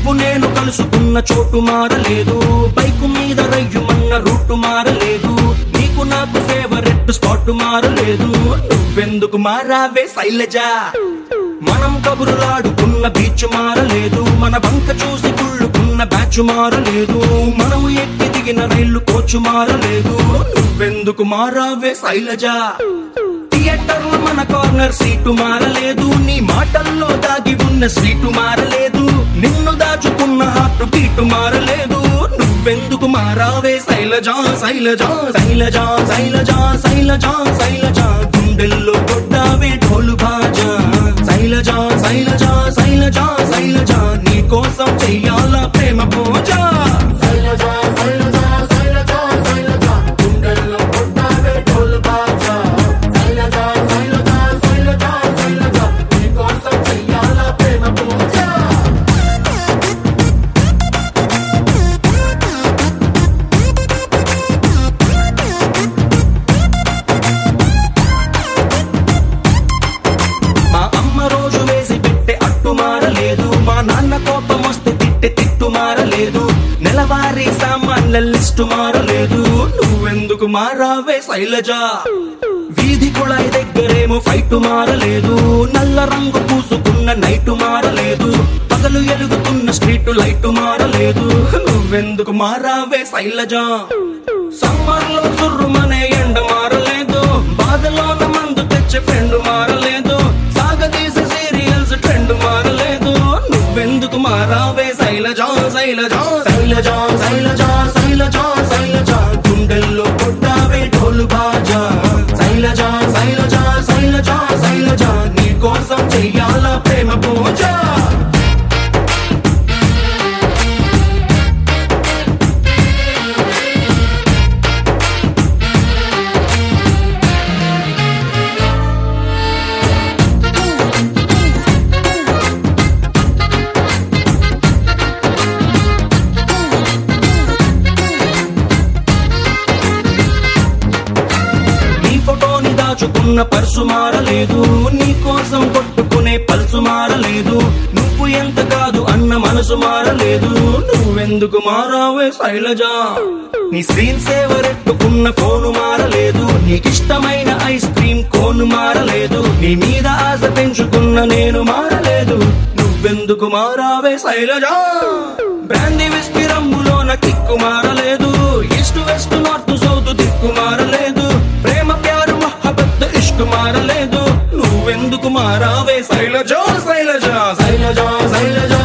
నువ్వు నేను కలుసుకున్న చోటు మారలేదు బైకు మీద రయ్యుమన్న రూటు మారలేదు నీకు నాకు ఫేవరెట్ స్పాట్ మారలేదు నువ్వెందుకు మారావే శైలజా మనం కబురులాడుకున్న బీచ్ మారలేదు మన బంక చూసి కుళ్ళుకున్న బ్యాచ్ మారలేదు మనం ఎక్కి దిగిన రైలు కోచు మారలేదు నువ్వెందుకు మారావే శైలజా థియేటర్ లో మన కార్నర్ సీటు మారలేదు నీ మాటల్లో దాగి ఉన్న సీటు మారలేదు నిన్ను దాచుకున్న హార్ట్ బీటు మారలేదు నువ్వెందుకు మారావే శైలజా శైలజా శైలజా శైలజా శైలజా శైలజా గుండెల్లో కొట్టావే ఢోలు బాజా శైలజా శైలజా శైలజా శైలజా నీ కోసం చెయ్యాలా ప్రేమ పూజ శైలజా శైలజా శైలజా శైలజా గుండెల్లో కొట్టావే ఢోలు బాజా శైలజా శైలజా శైలజా శైలజా నీకోసం చెయ్యాల ప్రేమ పూజ మా అమ్మ రోజు వేసి పెట్టే అట్టు మారలేదు మా నాన్న కోపం వస్తే తిట్టే తిట్టు మారలేదు నెలవారీ సామాన్ల లిస్టు మారలేదు నువ్వెందుకు మారావే శైలజా వీధి కుళాయి దగ్గరేమో ఫైట్ మారలేదు నల్ల రంగు పూసుకున్న నైటు మారలేదు పగలు ఎలుగుతున్న స్ట్రీట్ లైట్ మారలేదు నువ్వెందుకు మారావే శైలజా సమ్మర్ లో సుర్రుమనే ఎండ మారలేదు బాధలోన మందు తెచ్చే ఫ్రెండ్ మారలేదు సాగదీసే సీరియల్స్ ట్రెండ్ మారలేదు నువ్వెందుకు మారావే శైలజా శైలజా శైలజా శైలజా శైలజా శైలజా గుండెల్లో కొట్టావే ఢోలు బాజా శైలజా శైలజా శైలజా శైలజా నీ కోసం చెయ్యాలా ప్రేమ పూజ నీ ఫోటోని దాచుకున్న పర్సు మారలేదు నీ కోసం కొట్టుకునే పల్సు మారలేదు నువ్వు ఎంత కాదు అన్న మనసు మారలేదు నువ్వెందుకు మారావే శైలజా నీ స్క్రీన్ సేవర్ ఎట్టుకున్న ఫోను మారలేదు నీకిష్టమైన ఐస్ క్రీమ్ కోను మారలేదు నీ మీద ఆశ పెంచుకున్న నేను మారలేదు నువ్వెందుకు మారావే శైలజా బ్రాంది విస్పి రంగులోన కిక్కు మారలేదు ఈస్ట్ వెస్ట్ నార్త్ సౌత్ దిక్కు మారలేదు ప్రేమ ప్యారు మహబత్ ఇష్క్ మారలేదు నువ్వెందుకు మారావే శైలజా శైలజా శైలజా శైలజా